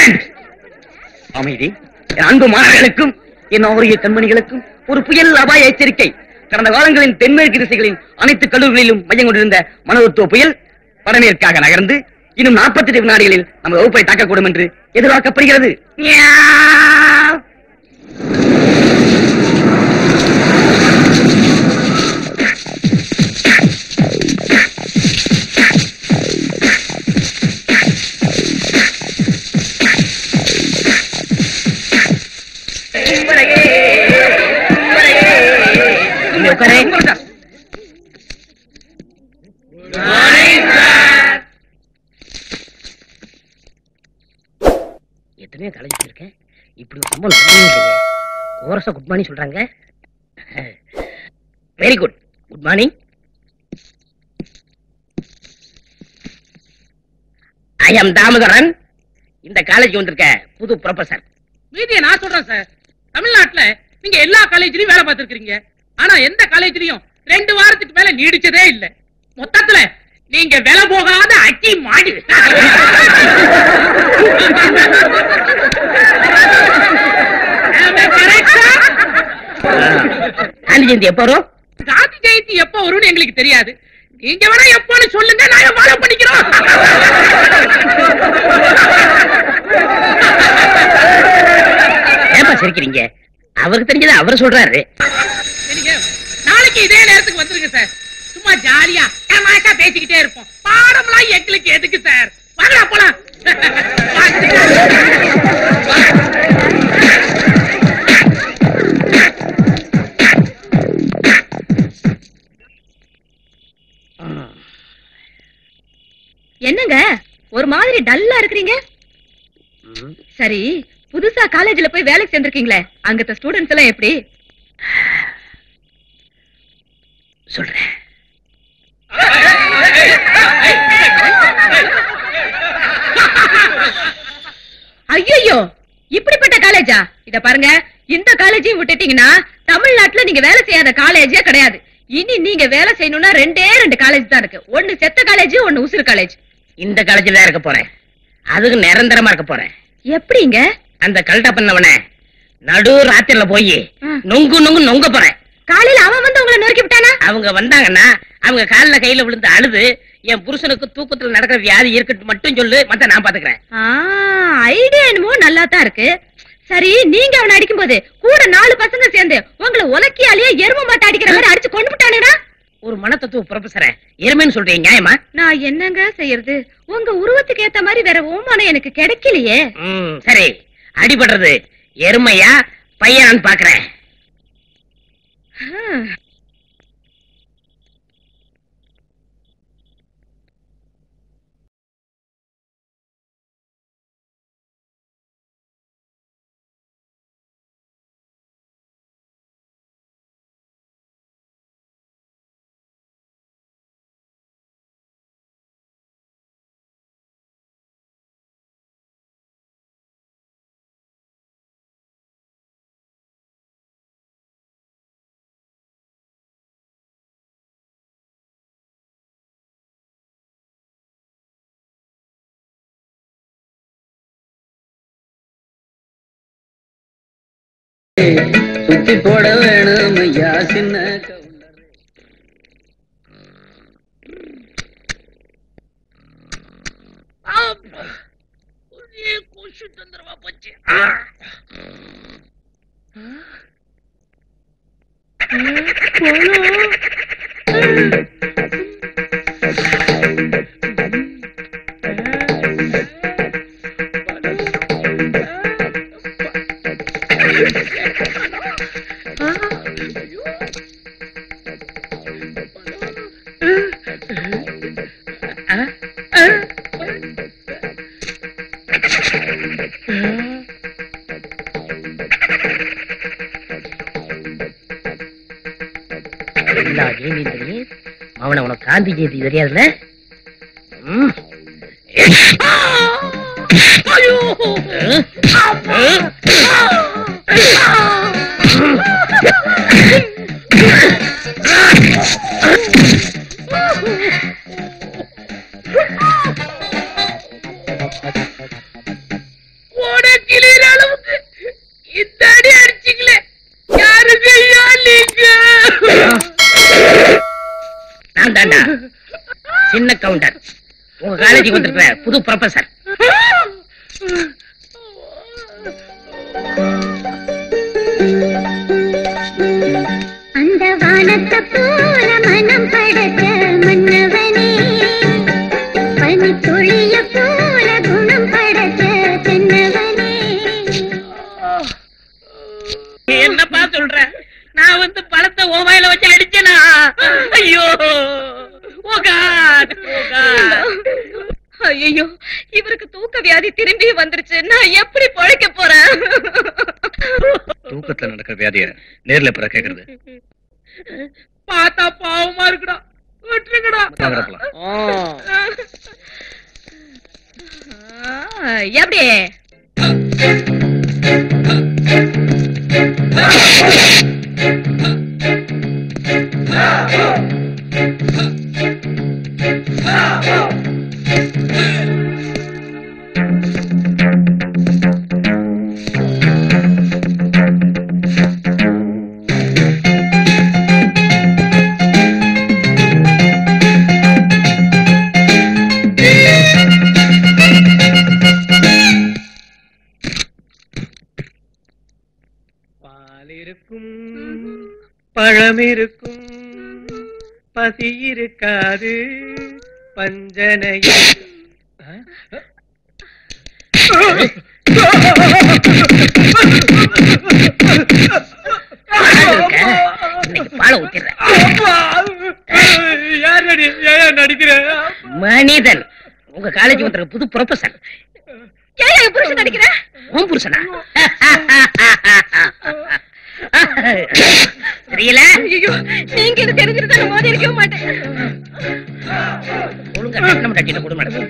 Silent அமைதி என் அன்பு மாணவர்களுக்கும் என் ஆரிய கண்மணிகளுக்கும் ஒரு புயல் அபாய எச்சரிக்கை கடந்த காலங்களின் தென்மேற்கு திசைகளின் அனைத்து கல்லூரிகளிலும் மையம் கொண்டிருந்த மனோத்துவ புயல் வடமேற்காக நகர்ந்து இன்னும் 48 வினாடிகளில் நம்ம வகுப்பை தாக்கக்கூடும் என்று எதிர்பார்க்கப்படுகிறது மியாவ். இங்க உட்காரு. எத்தனையோ காலேஜ் இருக்கேன் இப்படி ஒரு சம்பவம் நடந்ததே இல்லையே கோரஸா குட் மார்னிங் சொல்றாங்க very good good morning I am Damodaran இந்த காலேஜ் வந்திருக்க புது ப்ரொஃபசர் மீதியை நான் சொல்றேன் சார் தமிழ்நாட்டுல நீங்க எல்லா காலேஜ்லயும் வேலை பார்த்திருக்கீங்க ஆனா எந்த காலேஜ்லயும் ரெண்டு வாரத்துக்கு மேல நீடிச்சதே இல்ல மொத்தத்துல நீங்க விலை போகாத அட்டி மாடி Am I correct, sir? Gandhi Jayanthi எப்போ வரும் காந்தி ஜெயந்தி எப்ப வரும்னு எங்களுக்கு தெரியாது நீங்க வேணா எப்போன்னு சொல்லுங்க நாங்க ஃபாலோ பண்ணிக்கிறோம் ஏப்பா சிரிக்கிறீங்க அவருக்கு தெரிஞ்சதை அவர் சொல்றாரு சரிங்க நாளைக்கு இதே நேரத்துக்கு வந்துருங்க சார் சும்மா ஜாலியா தமாஷா பேசிக்கிட்டே இருப்போம் பாடம்லாம் எங்களுக்கு எதுக்கு சார் வாங்கடா போலாம் என்னங்க ஒரு மாதிரி டல்லா இருக்கிறீங்க சரி புதுசா காலேஜ்ல போய் வேலைக்கு சேர்ந்திருக்கீங்களே அங்கத்த ஸ்டூடெண்ட்ஸ் எல்லாம் எப்படி சொல்றேன் ஐயோ இப்படிப்பட்ட காலேஜா இத பாருங்க இந்த காலேஜையும் விட்டுட்டீங்கன்னா தமிழ்நாட்டுல நீங்க வேலை செய்யாத காலேஜே கிடையாது இனி நீங்க வேலை செய்யணும்னா ரெண்டே ரெண்டு காலேஜ் தான் இருக்கு ஒன்னு செத்த காலேஜ் ஒன்னு உசுறு காலேஜ் இந்த காலேஜில் தான் இருக்க போறேன் அதுக்கு நிரந்தரமா இருக்க போறேன் எப்படிங்க அந்த கல்ட்டா பண்ணவன நடு ராத்திரில போய் ம். நொங்கு நொங்கு நொங்க போறேன் காலையில அவன் வந்து உங்களை நொறுக்கி விட்டானா அவங்க வந்தாங்கன்னா அவங்க கால்ல கையில விழுந்து அழுது என் புருஷனுக்கு தூக்கத்துல நடக்கிற வியாதி இருக்கட்டும் மட்டும் சொல்லு மத்த நான் பாத்துக்கிறேன் ஐடியா என்னமோ நல்லா தான் இருக்கு சரி நீங்க அவனை அடிக்கும் போது கூட நாலு பசங்க சேர்ந்து உங்களை உலக்கியாலேயே எரும மாட்டை அடிக்கிற மாதிரி அடிச்சு கொண்டு விட்டானுடா ஒரு மனத்தத்துவ ப்ரொஃபசரை எருமைன்னு சொல்றீங்க நியாயமா நான் என்னங்க செய்யறது உங்க உருவத்துக்கு ஏத்த மாதிரி வேற ஓமானம் எனக்கு கிடைக்கலையே ம், சரி அடிபடுறது எருமையா பையனான்னு பாக்குறேன் ஹம். சுத்தி போட வேணும் ஐயா சின்ன கவுண்டர் ஒரே கொசு தந்திரமா போச்சு எல்லா ஜெயந்தியும் தெரியும் அவனை உனக்கு காந்தி ஜெயந்தி தெரியாதுல்ல ம். ஐயோ நான் தான்டா சின்ன கவுண்டர் உங்க காலேஜுக்கு வந்திருக்கிற புது ப்ரொஃபசர் அந்த வானத்தை போல மனம் படைத்த மன்னவனே பனி துளிய போல குணம் படைத்த தென்னவனே என்னப்பா சொல்ற நான் வந்து பழத்தை ஓவாயில வச்சு அடிச்சேனா ஐயோ ஓ காட் ஓ காட் ஐயோ இவருக்கு தூக்க வியாதி திரும்பி வந்துருச்சு நான் எப்படி பழைக்க போறேன் தூக்கத்துல நடக்கிற வியாதிய நேர்ல பிற கேக்குறது பார்த்தா பாவமா இருக்குடா விட்டுருங்கடா ஆ, எப்படி பால் இருக்கும் பழம் இருக்கும் பசி இருக்காது பஞ்சனையில் இன்னைக்கு பாலை ஊத்திடுறேன் யார் நடி ஏன் நடிக்கிற மனிதன் உங்க காலேஜ் வந்திருக்க புது ப்ரொஃபசர் ஏன் என் புருஷன் நடிக்கிற உன் புருஷனா தெரியல ஐயோ நீங்க இது தெரிஞ்சிருந்தா நான் மோதி இருக்கவே மாட்டேன் ஒழுங்கா கட்டணம் கட்டிட்டு கொடு மேடம்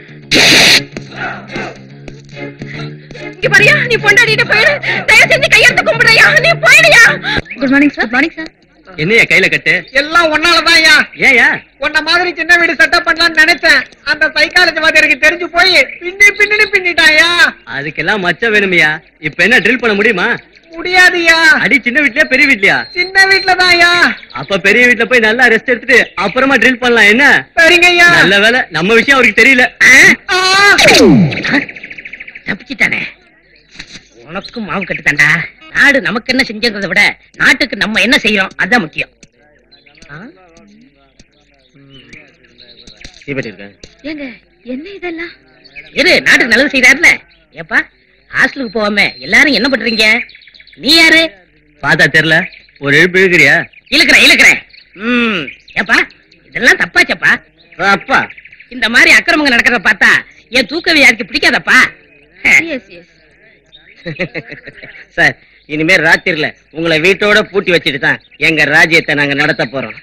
இங்க பாரியா நீ பொண்டாடிட்டு போயிடு தயவு செஞ்சு கையெடுத்து கும்பிடுறியா நீ போயிடுயா good morning sir morning sir என்னைய கையில கட்டு எல்லாம் ஒன்னாலதான் ஐயா ஏயா உன்ன மாதிரி சின்ன வீடு செட்டப் பண்ணலாம்னு நினைச்சேன் அந்த சைக்காலஜி மாதிரி எனக்கு தெரிஞ்சு போய் பின்னி பின்னி பின்னிட்டாயா அதுக்கெல்லாம் மச்சம் வேணுமையா இப்ப என்ன ட்ரில் பண்ண முடியுமா முடியாதுயா அடி சின்ன வீட்லயா பெரிய வீட்லயா சின்ன வீட்டுலதான்யா அப்ப பெரிய வீட்ல போய் நல்லா ரெஸ்ட் எடுத்துட்டு அப்புறமா ட்ரில் பண்ணலாம் என்ன சரிங்க ஐயா நல்ல வேலை நம்ம விஷயம் அவருக்கு தெரியல ஆ. தப்பிச்சிட்டானே உனக்கும் மாவு கட்டுத்தாண்டா நாடு நமக்கு என்ன செஞ்சதை விட நாட்டுக்கு நம்ம என்ன செய்யறோம் அதான் முக்கியம் ஆ? ம். தீபெட்டி இருக்கேன் ஏங்க என்ன இதெல்லாம் இரு நாட்டுக்கு நல்லது செய்யறாருல ஏப்பா ஹாஸ்டலுக்கு போகாம எல்லாரும் என்ன பண்றீங்க நீ யாரு பார்த்தா தெரியல ஒரு எழுப்பு இழுக்கிறியா இழுக்கிறேன் இழுக்கிறேன் ம் ஏப்பா இதெல்லாம் தப்பாச்சப்பா அப்பா இந்த மாதிரி அக்கிரமங்கள் நடக்கிறத பார்த்தா என் தூக்கவி யாருக்கு பிடிக்காதப்பா எஸ் எஸ் சார் இனிமே ராத்திரில உங்களை வீட்டோட பூட்டி வச்சுட்டு தான் எங்க ராஜ்யத்தை நாங்க நடத்த போறோம்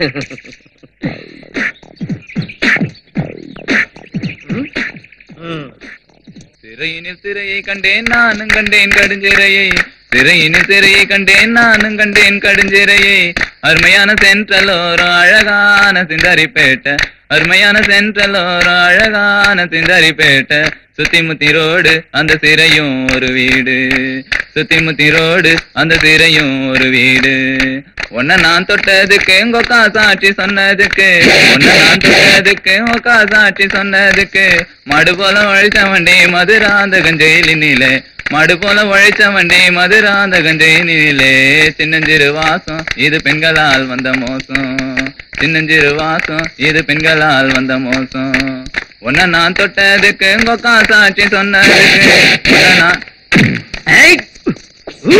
ம்? ம். சிறையினில் சிறையை கண்டேன் நானும் கண்டேன் கடுஞ்சிறையை சிறையினில் சிறையை கண்டேன் நானும் கண்டேன் கடுஞ்சிறையை அருமையான சென்றலோரோ அழகான சிந்தாரிப்பேட்டை அருமையான சென்றலோரோ அழகான சிந்தாரிப்பேட்டை சுத்தி முத்தி ரோடு அந்த சிறையும் ஒரு வீடு சுத்தி முத்தி ரோடு அந்த சிறையும் ஒரு வீடு உன்னை நான் தொட்டதுக்கு உங்க சாட்சி சொன்னதுக்கு உன்னை நான் தொட்டதுக்கு உங்க சாட்சி சொன்னதுக்கு மடு போல உழைச்ச வண்டி மதுராந்தகன் ஜெயிலினிலே மடு போல உழைச்ச வண்டி மதுராந்தகன் ஜெயிலினிலே சின்னஞ்சிறு வாசம் இது பெண்களால் வந்த மோசம் சின்னஞ்சிறு வாசம் இது பெண்களால் வந்த மோசம் உன்னை நான் தொட்டதுக்கு உங்க சாட்சி சொன்னதுக்கு உன்னை நான் ஐ! உ!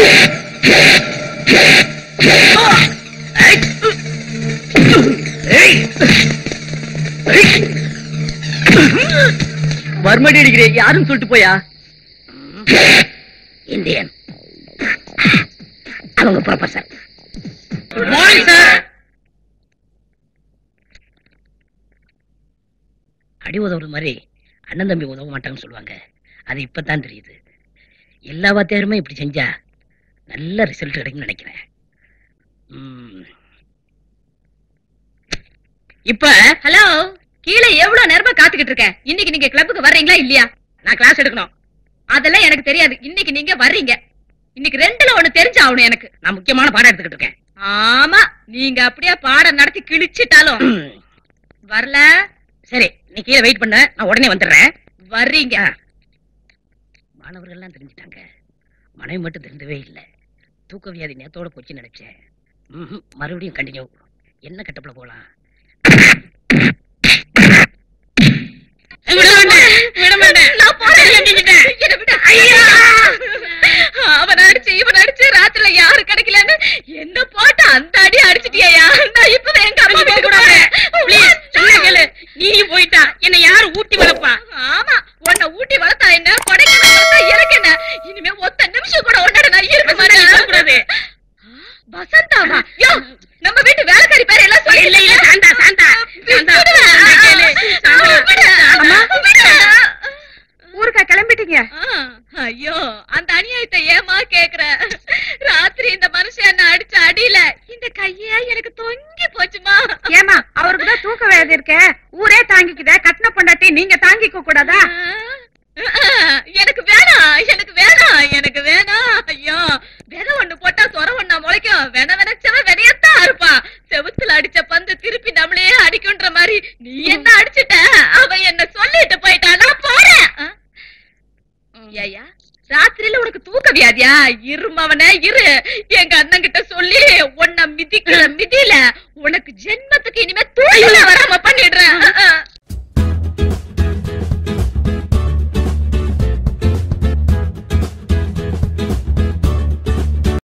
ஐ! ஏய்! ஏய்! மறுமடி அடிக்கிறேன் யாரும் சொல்லிட்டு போயா இந்தியன் அவங்க ப்ரொஃபசர் மார்னிங் சார் அடி உதவுற மாதிரி அண்ணன் தம்பி உதவ மாட்டாங்கன்னு சொல்லுவாங்க அது இப்பதான் தெரியுது எல்லா வாத்தியாருமே இப்படி செஞ்சா நல்ல ரிசல்ட் கிடைக்கும்னு நினைக்கிறேன் ம். இப்ப ஹலோ கீழே எவ்வளவு நேரமா காத்துக்கிட்டு இருக்கேன் இன்னைக்கு நீங்க கிளப்புக்கு வர்றீங்களா இல்லையா நான் கிளாஸ் எடுக்கணும் அதெல்லாம் எனக்கு தெரியாது இன்னைக்கு நீங்க வர்றீங்க இன்னைக்கு ரெண்டுல ஒண்ணு தெரிஞ்சு ஆகணும் எனக்கு நான் முக்கியமான பாடம் எடுத்துக்கிட்டு இருக்கேன் ஆமா நீங்க அப்படியே பாடம் நடத்தி கிழிச்சிட்டாலும் ம். வரல சரி நீ கீழே வெயிட் பண்ண நான் உடனே வந்துடுறேன் வர்றீங்க மாணவர்கள் எல்லாம் தெரிஞ்சிட்டாங்க மனைவி மட்டும் தெரிஞ்சவே இல்ல தூக்க வியாதி நேத்தோட போச்சு நினைச்சேன் ம்ஹும், மறுபடியும் கண்டினியூ என்ன கட்டப்புல போலாம் விட மாட்டேன், விட மாட்டேன். நான் போறேன். கையை கட்டிக்கிட்டேன். என்னை விடு. ஐயா! அவன் அடிச்சு இவன் அடிச்சு ராத்திரில யாரு கிடைக்கலன்னு என்ன போட்டு அந்த அடி அடிச்சிட்டியா நான் இப்பதான் எங்க அம்மா அங்க போக வீட்டுக்கு கூடாது. போறேன். Please, சொன்னா கேளு. நீயும் போயிட்டா என்னை யாரு ஊட்டி வளர்ப்பா ஆமா உன்னை ஊட்டி வளர்த்தா என்ன கொடைக்கானல் வளர்த்தா எனக்கு என்ன இனிமே ஒத்த நிமிஷம் கூட உன்னோட நான் இருக்க மாட்டேன் கூடாது வசந்தாவா யோ நம்ம வீட்டு வேலைக்காரி பேர் எல்லாம் சொல்லி இல்ல, இல்ல, சாந்தா, சாந்தா. சாந்தா, விடுவேன். சொன்னா கேளு. சாந்தா, விடு. அம்மா. விடு. ஊருக்கா கிளம்பிட்டீங்க ஆ, ஐயோ அந்த அநியாயத்தை ஏமா கேக்குற ராத்திரி இந்த மனுஷன் என்ன அடிச்ச அடியில இந்த கையே எனக்கு தொங்கி போச்சுமா ஏமா அவருக்கு தான் தூக்க வேதி இருக்க ஊரே தாங்கிக்குதே கட்டின பொண்டாட்டி நீங்க தாங்கிக்க கூடாதா எனக்கு வேணாம் எனக்கு வேணாம் எனக்கு வேணாம் ஐயோ விதை ஒண்ணு போட்டா சொர ஒண்ணா முளைக்கும் வென வெனச்சவன் வினையத்தான் இருப்பா செவுத்துல அடிச்ச பந்து திருப்பி நம்மளையே அடிக்குன்ற மாதிரி நீ என்ன அடிச்சிட்ட அவன் என்ன சொல்லிட்டு போயிட்டா நான் போறேன் ஆ? ஐயா ராத்திரியில உனக்கு தூக்க வியாதியா இருமவனே இரு எங்க அண்ணன் கிட்ட சொல்லி உன்னை மிதிக்கிற மிதியில உனக்கு ஜென்மத்துக்கு இனிமே தூக்கமே வர